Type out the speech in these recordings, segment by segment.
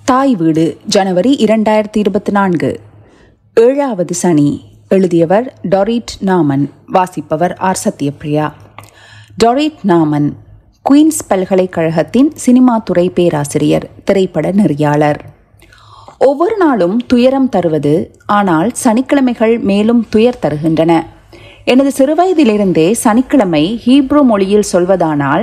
தாய் வீடு ஜனவரி இரண்டாயிரத்தி இருபத்தி நான்கு ஏழாவது சனி எழுதியவர் டொரிட் நாமன் வாசிப்பவர் R Sathyapriya Dorit Naaman Queen's பல்கலைக்கழகத்தின் சினிமா துறை பேராசிரியர் திரைப்பட நெறியாளர் ஒவ்வொரு நாளும் துயரம் தருவது ஆனால் சனிக்கிழமைகள் மேலும் துயர் தருகின்றன எனது சிறுவயதிலிருந்தே சனிக்கிழமை ஹீப்ரு மொழியில் சொல்வதானால்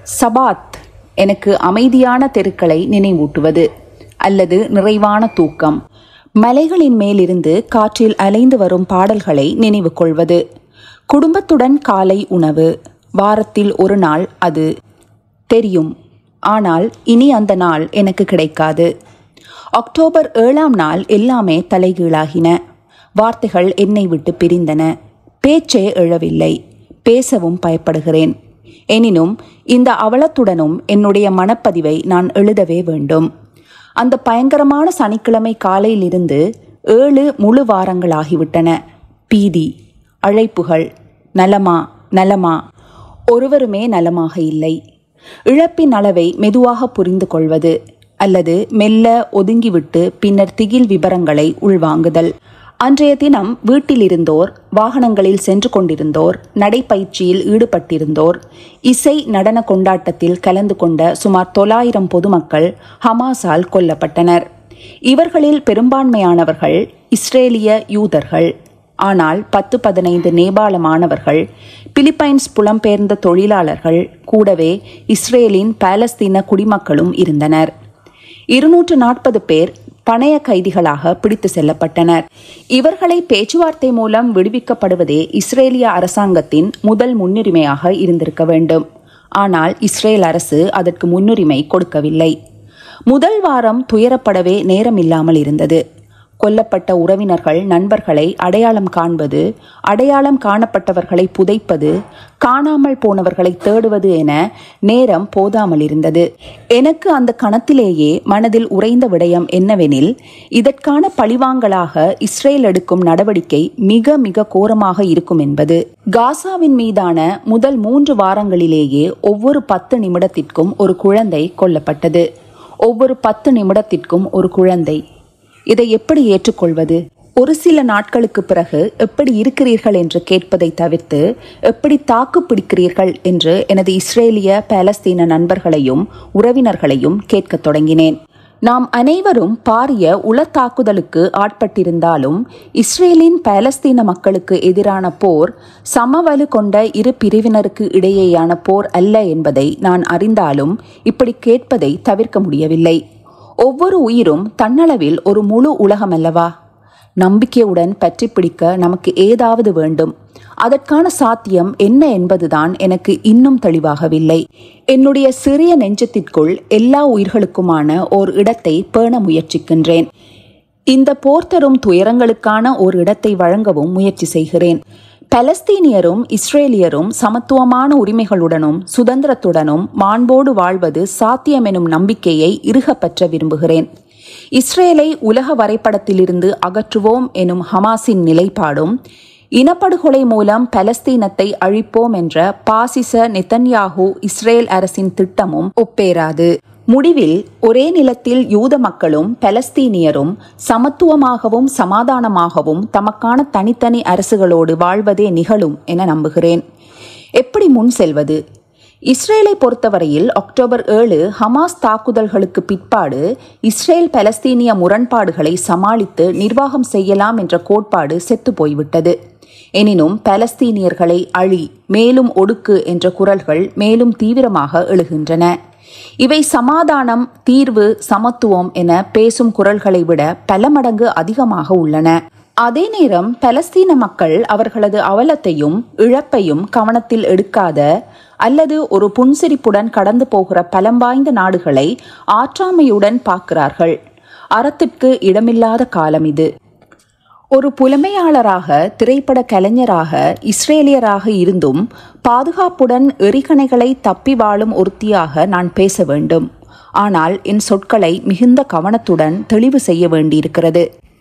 சபாத் எனக்கு அமைதியான தெருக்களை நினைவூட்டுவது அல்லது நிறைவான தூக்கம் மலைகளின் மேலிருந்து காற்றில் அலைந்து வரும் பாடல்களை நினைவு கொள்வது குடும்பத்துடன் காலை உணவு வாரத்தில் ஒரு நாள் அது தெரியும் ஆனால் இனி அந்த நாள் எனக்கு கிடைக்காது அக்டோபர் ஏழாம் நாள் எல்லாமே தலைகீழாகின வார்த்தைகள் என்னை விட்டு பிரிந்தன பேச்சே எழவில்லை பேசவும் பயப்படுகிறேன் எனினும் இந்த அவலத்துடனும் என்னுடைய மனப்பதிவை நான் எழுதவே வேண்டும் அந்த பயங்கரமான சனிக்கிழமை காலையிலிருந்து ஏழு முழு வாரங்களாகிவிட்டன பீதி அழைப்புகள் நலமா நலமா ஒருவருமே நலமாக இல்லை இழப்பின் அளவை மெதுவாக புரிந்து கொள்வது அல்லது மெல்ல ஒதுங்கிவிட்டு பின்னர் திகில் விபரங்களை உள்வாங்குதல் அன்றைய தினம் வீட்டிலிருந்தோர் வாகனங்களில் சென்று கொண்டிருந்தோர் நடைப்பயிற்சியில் ஈடுபட்டிருந்தோர் இசை நடன கொண்டாட்டத்தில் கலந்து கொண்ட சுமார் தொள்ளாயிரம் பொதுமக்கள் ஹமாஸால் கொல்லப்பட்டனர் இவர்களில் பெரும்பான்மையானவர்கள் இஸ்ரேலிய யூதர்கள் ஆனால் பத்து பதினைந்து நேபாள மாணவர்கள் பிலிப்பைன்ஸ் புலம்பெயர்ந்த தொழிலாளர்கள் கூடவே இஸ்ரேலின் பாலஸ்தீன குடிமக்களும் இருந்தனர் இருநூற்று நாற்பது பேர் பணைய கைதிகளாக பிடித்து செல்லப்பட்டனர் இவர்களை பேச்சுவார்த்தை மூலம் விடுவிக்கப்படுவதே இஸ்ரேலிய அரசாங்கத்தின் முதல் முன்னுரிமையாக இருந்திருக்க வேண்டும் ஆனால் இஸ்ரேல் அரசு அதற்கு முன்னுரிமை கொடுக்கவில்லை முதல் வாரம் துயரப்படவே நேரமில்லாமல் இருந்தது கொல்லப்பட்ட உறவினர்கள் நண்பர்களை அடையாளம் காண்பது அடையாளம் காணப்பட்டவர்களை புதைப்பது காணாமல் போனவர்களை தேடுவது என நேரம் போதாமல் இருந்தது எனக்கு அந்த கணத்திலேயே மனதில் உறைந்த விடயம் என்னவெனில் இதற்கான பழிவாங்கலாக இஸ்ரேல் எடுக்கும் நடவடிக்கை மிக மிக கோரமாக இருக்கும் என்பது காசாவின் மீதான முதல் மூன்று வாரங்களிலேயே ஒவ்வொரு பத்து நிமிடத்திற்கும் ஒரு குழந்தை கொல்லப்பட்டது ஒவ்வொரு பத்து நிமிடத்திற்கும் ஒரு குழந்தை இதை எப்படி ஏற்றுக்கொள்வது ஒரு சில நாட்களுக்கு பிறகு எப்படி இருக்கிறீர்கள் என்று கேட்பதை தவிர்த்து எப்படி தாக்கு பிடிக்கிறீர்கள் என்று எனது இஸ்ரேலிய பாலஸ்தீன நண்பர்களையும் உறவினர்களையும் கேட்கத் தொடங்கினேன் நாம் அனைவரும் பாரிய உள தாக்குதலுக்கு ஆட்பட்டிருந்தாலும் இஸ்ரேலின் பாலஸ்தீன மக்களுக்கு எதிரான போர் சமவலு கொண்ட இரு பிரிவினருக்கு இடையேயான போர் அல்ல என்பதை நான் அறிந்தாலும் இப்படி கேட்பதை தவிர்க்க முடியவில்லை ஒவ்வொரு உயிரும் தன்னளவில் ஒரு முழு உலகம் அல்லவா நம்பிக்கையுடன் பற்றி பிடிக்க நமக்கு ஏதாவது வேண்டும் அதற்கான சாத்தியம் என்ன என்பதுதான் எனக்கு இன்னும் தெளிவாகவில்லை என்னுடைய சிறிய நெஞ்சத்திற்குள் எல்லா உயிர்களுக்குமான ஓர் இடத்தை பேண முயற்சிக்கின்றேன் இந்த போர் தரும் துயரங்களுக்கான ஒரு இடத்தை வழங்கவும் முயற்சி செய்கிறேன் பலஸ்தீனியரும் இஸ்ரேலியரும் சமத்துவமான உரிமைகளுடனும் சுதந்திரத்துடனும் மாண்போடு வாழ்வது சாத்தியம் எனும் நம்பிக்கையை இறுகப்பற்ற விரும்புகிறேன் இஸ்ரேலை உலக வரைபடத்திலிருந்து அகற்றுவோம் எனும் ஹமாஸின் நிலைப்பாடும் இனப்படுகொலை மூலம் பலஸ்தீனத்தை அழிப்போம் என்ற பாசிச நெத்தன்யாகு இஸ்ரேல் அரசின் திட்டமும் ஒப்பேராது முடிவில் ஒரே நிலத்தில் யூத மக்களும் பலஸ்தீனியரும் சமத்துவமாகவும் சமாதானமாகவும் தமக்கான தனித்தனி அரசுகளோடு வாழ்வதே நிகழும் என நம்புகிறேன் எப்படி முன் செல்வது இஸ்ரேலை பொறுத்தவரையில் அக்டோபர் ஏழு ஹமாஸ் தாக்குதல்களுக்கு பிற்பாடு இஸ்ரேல் பலஸ்தீனிய முரண்பாடுகளை சமாளித்து நிர்வாகம் செய்யலாம் என்ற கோட்பாடு செத்து போய்விட்டது எனினும் பலஸ்தீனியர்களை அழி மேலும் ஒடுக்கு என்ற குரல்கள் மேலும் தீவிரமாக எழுகின்றன இவை சமாதானம் தீர்வு சமத்துவம் என பேசும் குரல்களை விட பல மடங்கு அதிகமாக உள்ளன அதே நேரம் பலஸ்தீன மக்கள் அவர்களது அவலத்தையும் இழப்பையும் கவனத்தில் எடுக்காத அல்லது ஒரு புன்சிரிப்புடன் கடந்து போகிற பலம் வாய்ந்த நாடுகளை ஆற்றாமையுடன் பார்க்கிறார்கள் அறத்திற்கு இடமில்லாத காலம் இது ஒரு புலமையாளராக திரைப்பட கலைஞராக இஸ்ரேலியராக இருந்தும் பாதுகாப்புடன் எரிகணைகளை தப்பி வாழும் ஒருத்தியாக நான் பேச வேண்டும் ஆனால் என் சொற்களை மிகுந்த கவனத்துடன் தெளிவு செய்ய வேண்டியிருக்கிறது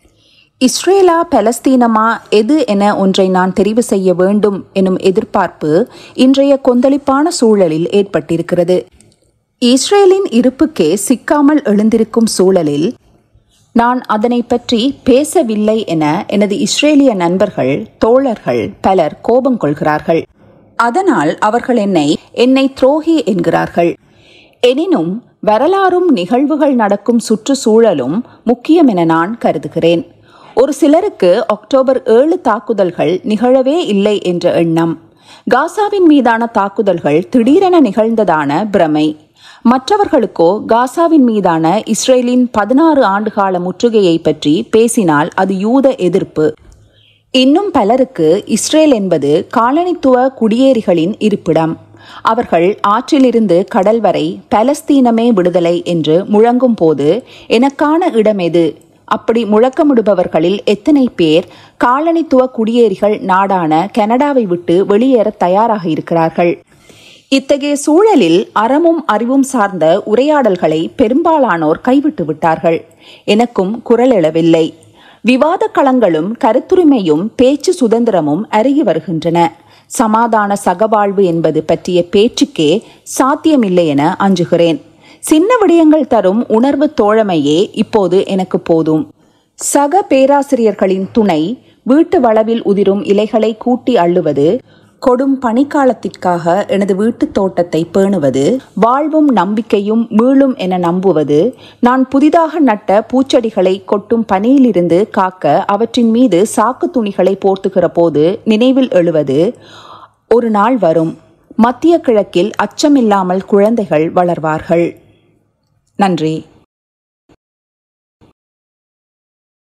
இஸ்ரேலா பலஸ்தீனமா எது என ஒன்றை நான் தெரிவு செய்ய வேண்டும் எனும் எதிர்பார்ப்பு இன்றைய கொந்தளிப்பான சூழலில் ஏற்பட்டிருக்கிறது இஸ்ரேலின் இருப்புக்கே சிக்காமல் எழுந்திருக்கும் சூழலில் நான் அதனை பற்றி பேசவில்லை என எனது இஸ்ரேலிய நண்பர்கள் தோழர்கள் பலர் கோபம் கொள்கிறார்கள் அதனால் அவர்கள் என்னை என்னை துரோகி என்கிறார்கள் எனினும் வரலாறும் நிகழ்வுகள் நடக்கும் சுற்றுச்சூழலும் முக்கியம் என நான் கருதுகிறேன் ஒரு சிலருக்கு அக்டோபர் ஏழு தாக்குதல்கள் நிகழவே இல்லை என்ற எண்ணம் காசாவின் மீதான தாக்குதல்கள் திடீரென நிகழ்ந்ததான பிரமை மற்றவர்களுக்கோ காசாவின் மீதான இஸ்ரேலின் பதினாறு ஆண்டுகால முற்றுகையை பற்றி பேசினால் அது யூத எதிர்ப்பு இன்னும் பலருக்கு இஸ்ரேல் என்பது காலனித்துவ குடியேறிகளின் இருப்பிடம் அவர்கள் ஆற்றிலிருந்து கடல் வரை பலஸ்தீனமே விடுதலை என்று முழங்கும் போது எனக்கான இடம் எது அப்படி முழக்கமிடுபவர்களில் எத்தனை பேர் காலனித்துவ குடியேறிகள் நாடான கனடாவை விட்டு வெளியேற தயாராக இருக்கிறார்கள் இத்தகைய சூழலில் அறமும் அறிவும் சார்ந்த உரையாடல்களை பெரும்பாலானோர் கைவிட்டு விட்டார்கள் எனக்கும் குரல் எழவில்லை விவாத களங்களும் கருத்துரிமையும் பேச்சு சுதந்திரமும் அருகி வருகின்றன சமாதான சகவாழ்வு என்பது பற்றிய பேச்சுக்கே சாத்தியமில்லை என அஞ்சுகிறேன் சின்ன விடயங்கள் தரும் உணர்வு தோழமையே இப்போது எனக்கு போதும் சக பேராசிரியர்களின் துணை வீட்டு வளவில் உதிரும் இலைகளை கூட்டி அள்ளுவது கொடும் பனிக்காலத்திற்காக எனது வீட்டுத் தோட்டத்தை பேணுவது வாழ்வும் நம்பிக்கையும் மீளும் என நம்புவது நான் புதிதாக நட்ட பூச்செடிகளை கொட்டும் பனியிலிருந்து காக்க அவற்றின் மீது சாக்கு துணிகளை போர்த்துகிற போது நினைவில் எழுவது ஒரு நாள் வரும் மத்திய கிழக்கில் அச்சமில்லாமல் குழந்தைகள் வளர்வார்கள் நன்றி